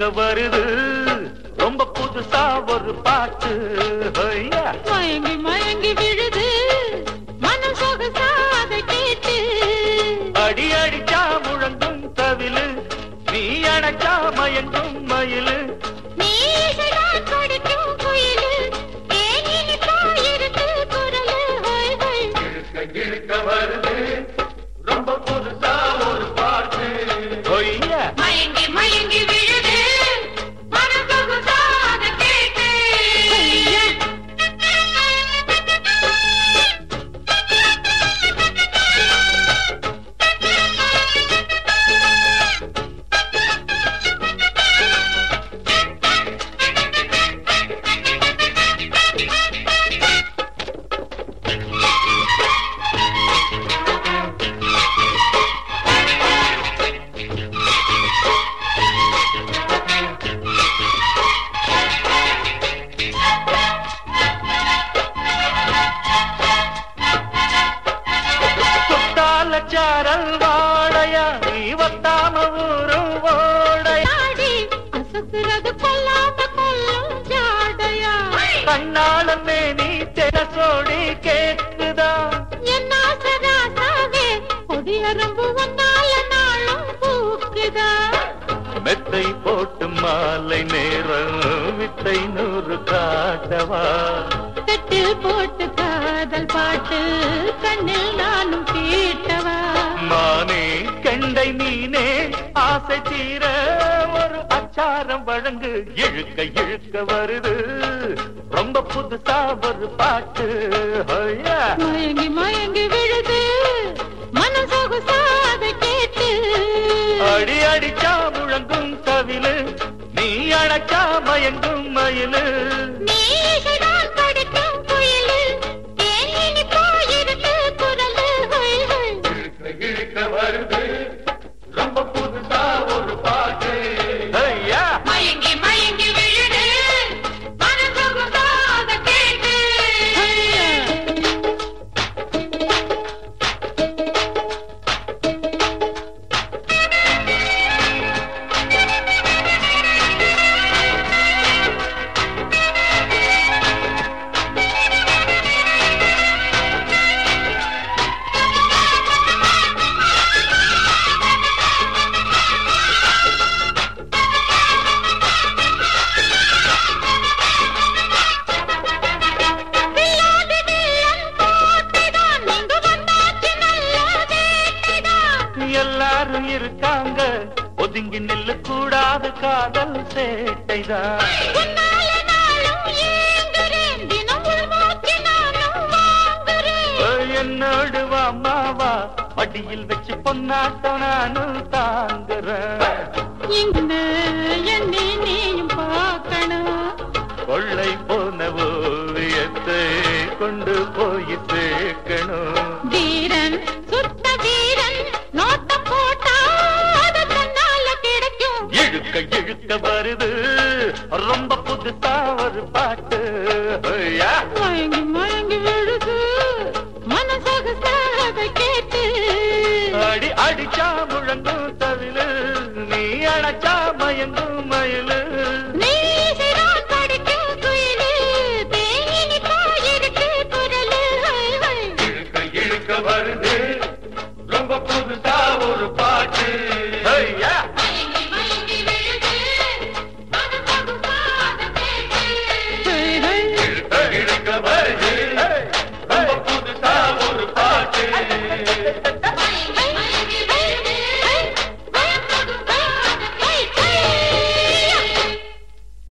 வருது ரொம்ப புதுசா ஒரு பாட்டு ஹொய்யா. மயங்கி மயங்கி விழுது மனம் சொகசாத கேட்டு அடி அடிச்சா முழங்கும் தவிலு நீ அணைச்சா மயங்கும் மயிலு நீ இசைதான் படிக்கும் குயிலு ஏன் இனிப்பா இருக்கு குரலு ஹொய் ஹொய் இழுக்க இழுக்க வருது ரொம்ப புதுசா ஒரு பாட்டு ஹொய்யா. மயங்கி மயங்கி விழுது மனம் சொகசாத கேட்டு சுத்தால சாரல் வாழையா நீ வத்தாம ஊரும் ஓடையா நாடி அசத்துறது கொல்லாம கொல்லும் ஜாடையா கண்ணாளமே நீ தெனசோடி கேக்குதா என்ன சராசாவே கொடியரம்பு ஒன்னால நாளும் பூக்குதா மெத்தை போட்டு மாலை நேரம் வித்தை நூறு காட்டவா தட்டில் போட்டு காதல் பாட்டு கண்ணில் நானும் கேட்டவா மானே கெண்டை நீனே ஆசை தீர ஒரு அச்சாரம் வழங்கு இழுக்க இழுக்க வருது ரொம்ப புதுசா ஒரு பாட்டு ஹொய்யா. மயங்கி மயங்கி விழுது மனம் சொகுசாத கேட்டு அடி அடிச்சா முழங்கும் தவிலு நீ அணைச்சா மயங்கும் மயிலு நீ இசைதான் படிக்கும் குயிலு ஏன் இனிப்பா இருக்கு குரலு ஹொய் ஹொய் இழுக்க வருது ரொம்ப புதுசா ஒரு பாட்டு ஐயா மயங்கி மயங்கி விழுது மனம் சொகுசாத கேட்டு வில்லாதி வில்லன் போட்டிதான் நீங்க வந்தாச்சு நல்ல வேட்டைதான் எல்லாரும் இருக்காங்க ஒதுங்கி நில்லு கூடாது காதல் சேட்டைதான் உன்னால நாளும் ஏங்குறேன் தினம் உள்மூச்சு நானும் வாங்குறேன் என்னோடு வா மாவா மடியில் வச்சு பொன்னாட்டம் நானும் தாங்குறேன் இந்த என்னை நீயும் பார்க்கணும் கொள்ளை போன ஓவியத்தை கொண்டு போய் சேர்க்கணும் வீரன் சுத்த வீரன் நோட்டம் போட்டா அது தன்னால கிடைக்கும் இழுக்க இழுக்க வருது ரொம்ப புதுசா ஒரு பாட்டு ஐயா. மயங்கி மயங்கி விழுது மனசக கேட்டு அடி அடிச்சா முழங்கும் தவிலு நீ அழைச்சா மயங்கும்